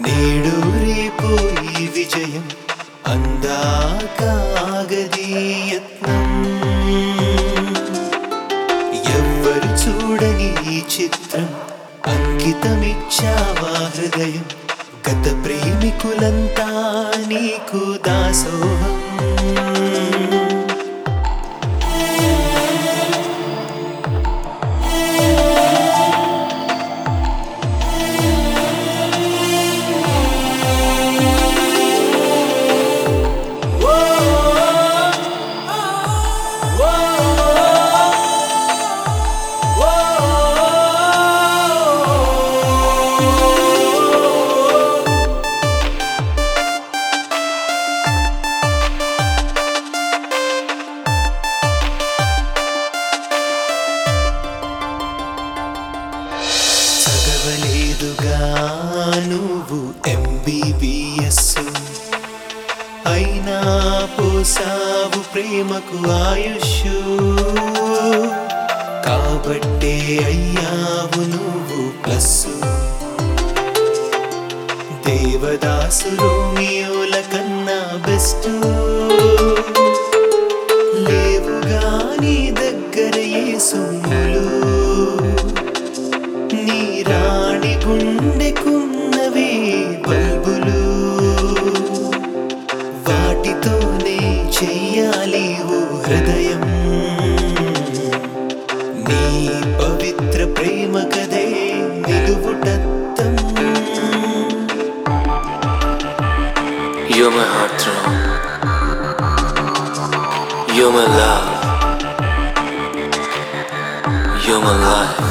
నేడు రేపు ఈ విజయం అందాకాగది యత్నం ఎవ్వరు చూడని ఈ చిత్రం అంకితమిచ్చావా హృదయం గత ప్రేమికులంతా నీకు దాసోహం చదవలేదుగా నువ్వు ఎంబీబీఎస్ అయినా పోసావు ప్రేమకు ఆయుష్ కాబట్టే అయ్యావు నువ్వు ప్లస్ దేవదాసు రోమియోల కన్నా బెస్ట్ లేవుగా నీ దగ్గర ఏ సొమ్ములు నీ రాణి గుండెకున్నవే బల్బులు వాటితోనే చెయ్యాలి ఓ హృదయం నీ పవిత్ర ప్రేమ కథే నిలువుటత్తం You're my heartthrob. You're my love. You're my life.